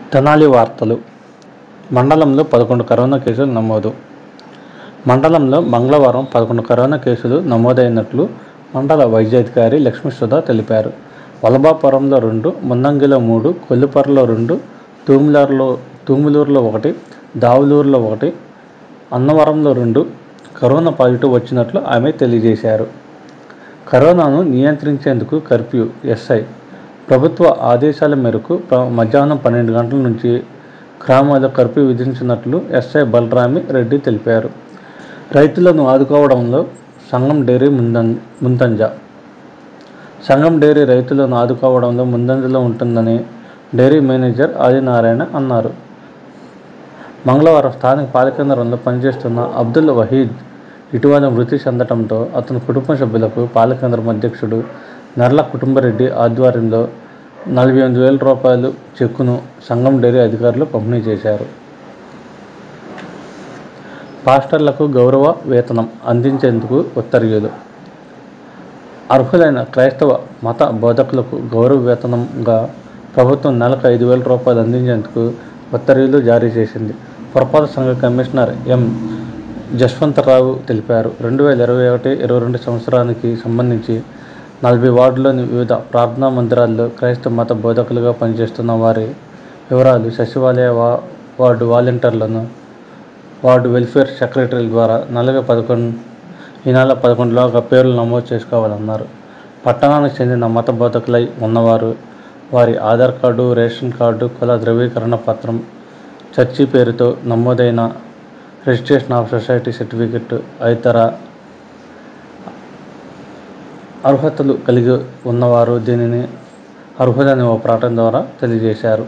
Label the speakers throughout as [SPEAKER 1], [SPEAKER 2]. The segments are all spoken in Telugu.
[SPEAKER 1] తెనాలి వార్తలు మండలంలో పదకొండు కరోనా కేసులు నమోదు మండలంలో మంగళవారం పదకొండు కరోనా కేసులు నమోదైనట్లు మండల వైద్యాధికారి లక్ష్మీసుధ తెలిపారు వలభాపురంలో రెండు మున్నంగిలో మూడు కొల్లిపరలో రెండు తూములూరులో తూములూరులో ఒకటి దావులూరులో ఒకటి అన్నవరంలో రెండు కరోనా పాజిటివ్ వచ్చినట్లు ఆమె తెలియజేశారు కరోనాను నియంత్రించేందుకు కర్ఫ్యూ ఎస్ఐ ప్రభుత్వ ఆదేశాల మేరకు ప్ర- మధ్యాహ్నం పన్నెండు గంటల నుంచి గ్రామాల్లో కర్ఫ్యూ విధించినట్లు ఎస్ఐ బలరామి రెడ్డి తెలిపారు రైతులను ఆదుకోవడంలో సంఘం డైరీ ముందం ముందంజ సంఘం డైరీ రైతులను ఆదుకోవడంలో ముందంజలో ఉంటుందని డైరీ మేనేజర్ ఆదినారాయణ అన్నారు మంగళవారం స్థానిక పాలకేంద్రంలో పనిచేస్తున్న అబ్దుల్ వహీద్ ఇటీవల మృతి చెందడంతో అతని కుటుంబ సభ్యులకు పాలకేంద్రం అధ్యక్షుడు నర్ల కుటుంబరెడ్డి ఆధ్వర్యంలో నలభై ఎనిమిది వేల రూపాయలు చెక్కును సంఘం డైరీ అధికారులు పంపిణీ చేశారు పాస్టర్లకు గౌరవ వేతనం అందించేందుకు ఉత్తర్వులు అర్హులైన క్రైస్తవ మత బోధకులకు గౌరవ వేతనంగా ప్రభుత్వం నెలకు ఐదు వేల రూపాయలు అందించేందుకు ఉత్తర్వులు జారీ చేసింది పురపాలక సంఘ కమిషనర్ ఎం జస్వంతరావు తెలిపారు రెండు వేల ఇరవై ఒకటి ఇరవై రెండు సంవత్సరానికి సంబంధించి నలభై వార్డులోని వివిధ ప్రార్థనా మందిరాల్లో క్రైస్తవ మత బోధకులుగా పనిచేస్తున్న వారి వివరాలు సచివాలయ వా వార్డు వాలంటీర్లను వార్డు వెల్ఫేర్ సెక్రటరీల ద్వారా నెలకి పదకొండు ఈ నెల పదకొండులోగా పేర్లు నమోదు చేసుకోవాలన్నారు పట్టణానికి చెందిన మత బోధకులై ఉన్నవారు వారి ఆధార్ కార్డు రేషన్ కార్డు కుల ధృవీకరణ పత్రం చర్చి పేరుతో నమోదైన రిజిస్ట్రేషన్ ఆఫ్ సొసైటీ సర్టిఫికెట్ ఇతర అర్హతలు కలిగి ఉన్నవారు దీనిని అర్హులని ఓ ప్రకటన ద్వారా తెలియజేశారు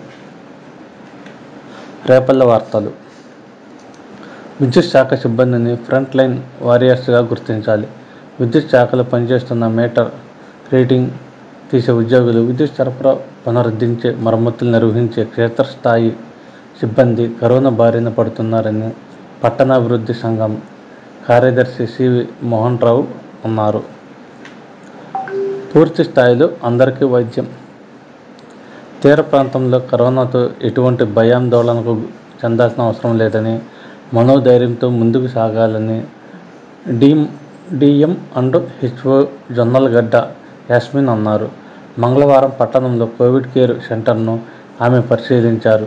[SPEAKER 1] రేపల్ల వార్తలు విద్యుత్ శాఖ సిబ్బందిని ఫ్రంట్ లైన్ వారియర్స్గా గుర్తించాలి విద్యుత్ శాఖలో పనిచేస్తున్న మీటర్ రీడింగ్ తీసే ఉద్యోగులు విద్యుత్ సరఫరా పునరుద్ధరించే మరమ్మతులు నిర్వహించే క్షేత్రస్థాయి సిబ్బంది కరోనా బారిన పడుతున్నారని పట్టణాభివృద్ధి సంఘం కార్యదర్శి సివి మోహన్ రావు అన్నారు పూర్తి స్థాయిలో అందరికీ వైద్యం తీర ప్రాంతంలో కరోనాతో ఎటువంటి భయాందోళనకు చెందాల్సిన అవసరం లేదని మనోధైర్యంతో ముందుకు సాగాలని D D M and H O Jonnalagadda Yasmin అన్నారు మంగళవారం పట్టణంలో కోవిడ్ కేర్ సెంటర్ను ఆమె పరిశీలించారు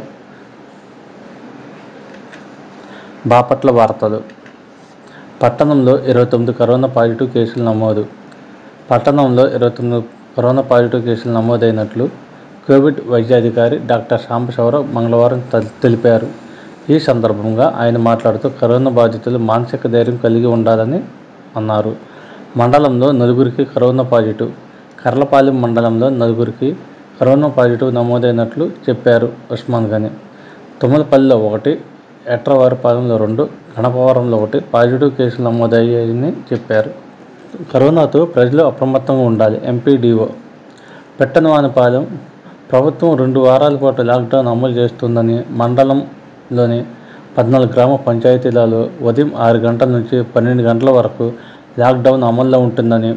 [SPEAKER 1] బాపట్ల వార్తలు పట్టణంలో ఇరవై తొమ్మిది కరోనా పాజిటివ్ కేసులు నమోదు పట్టణంలో ఇరవై తొమ్మిది కరోనా పాజిటివ్ కేసులు నమోదైనట్లు కోవిడ్ వైద్యాధికారి డాక్టర్ సాంబశివరావు మంగళవారం తె- తెలిపారు ఈ సందర్భంగా ఆయన మాట్లాడుతూ కరోనా బాధితులు మానసిక ధైర్యం కలిగి ఉండాలని అన్నారు మండలంలో నలుగురికి కరోనా పాజిటివ్ కర్లపాలెం మండలంలో నలుగురికి కరోనా పాజిటివ్ నమోదైనట్లు చెప్పారు ఉస్మాన్ గని తుమ్మలపల్లిలో ఒకటి ఎట్రవారిపాలెంలో రెండు గణపవరంలో ఒకటి పాజిటివ్ కేసులు నమోదయ్యాయని చెప్పారు కరోనాతో ప్రజలు అప్రమత్తంగా ఉండాలి ఎంపీడీఓ పెట్టనవానిపాలెం ప్రభుత్వం రెండు వారాల పాటు లాక్డౌన్ అమలు చేస్తుందని మండలంలోని పద్నాలుగు గ్రామ పంచాయతీలలో ఉదయం ఆరు గంటల నుంచి పన్నెండు గంటల వరకు లాక్డౌన్ అమల్లో ఉంటుందని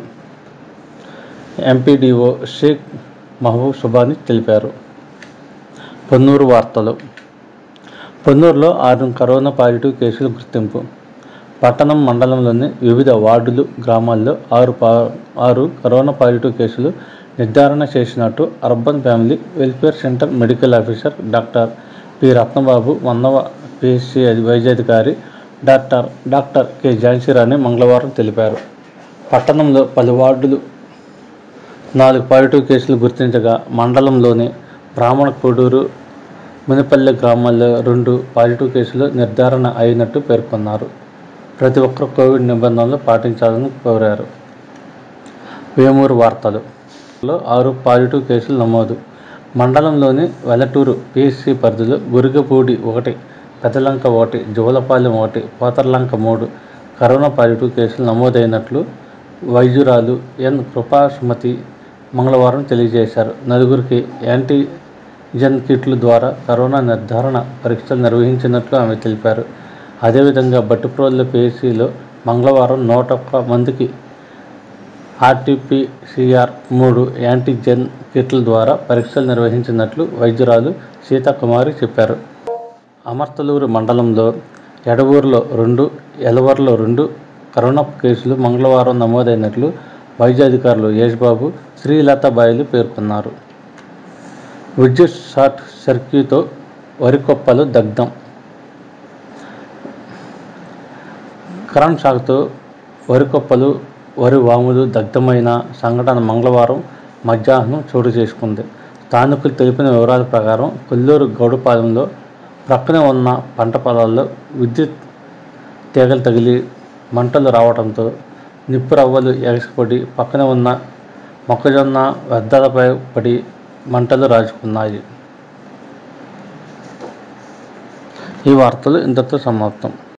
[SPEAKER 1] ఎంపీడీఓ షేక్ మహబూబ్ సుబాని తెలిపారు పొన్నూరు వార్తలు పొన్నూరులో ఆరు కరోనా పాజిటివ్ కేసులు గుర్తింపు పట్టణం మండలంలోని వివిధ వార్డులు గ్రామాల్లో ఆరు పా ఆరు కరోనా పాజిటివ్ కేసులు నిర్ధారణ చేసినట్టు urban family welfare center medical officer doctor P Ratnababu వందవ పిహెచ్సి వైద్యాధికారి డాక్టర్ డాక్టర్ కె ఝాన్సీరాణి మంగళవారం తెలిపారు పట్టణంలో పలు వార్డులు నాలుగు పాజిటివ్ కేసులు గుర్తించగా మండలంలోని బ్రాహ్మణ కోడూరు మునిపల్లె గ్రామాల్లో రెండు పాజిటివ్ కేసులు నిర్ధారణ అయినట్టు పేర్కొన్నారు ప్రతి ఒక్కరూ కోవిడ్ నిబంధనలు పాటించాలని కోరారు వేమూరు వార్తలు లో ఆరు పాజిటివ్ కేసులు నమోదు మండలంలోని వెలటూరు పిఎస్సి పరిధిలో గురిగపూడి ఒకటి పెదలంక ఒకటి జోలపాలెం ఒకటి పోతర్లంక మూడు కరోనా పాజిటివ్ కేసులు నమోదైనట్లు వైద్యురాలు ఎన్ కృపా సుమతి మంగళవారం తెలియజేశారు నలుగురికి యాంటీజెన్ కిట్ల ద్వారా కరోనా నిర్ధారణ పరీక్షలు నిర్వహించినట్లు ఆమె తెలిపారు అదేవిధంగా బట్టుప్రోలు పిఎస్సిలో మంగళవారం నూట ఒక్క మందికి ఆర్టీపీసీఆర్ మూడు యాంటీజెన్ కిట్ల ద్వారా పరీక్షలు నిర్వహించినట్లు వైద్యురాలు సీతాకుమారి చెప్పారు అమర్తలూరు మండలంలో ఎడవూరులో రెండు ఎలవర్లో రెండు కరోనా కేసులు మంగళవారం నమోదైనట్లు వైద్యాధికారులు యేష్బాబు శ్రీలతాబాయిలు పేర్కొన్నారు విద్యుత్ షార్ట్ సర్క్యూట్తో వరి కొప్పలు దగ్ధం కరెంట్ షాక్తో వరి కొప్పలు వరి వాములు దగ్ధమైన సంఘటన మంగళవారం మధ్యాహ్నం చోటు చేసుకుంది స్థానికులు తెలిపిన వివరాల ప్రకారం కొల్లూరు గౌడపాలెంలో ప్రక్కనే ఉన్న పంట పొలాల్లో విద్యుత్ తీగలు తగిలి మంటలు రావడంతో నిప్పు రవ్వలు ఎగసిపడి పక్కనే ఉన్న మొక్కజొన్న వ్యర్థాలపై పడి మంటలు రాజుకున్నాయి ఈ వార్తలు ఇంతటితో సమాప్తం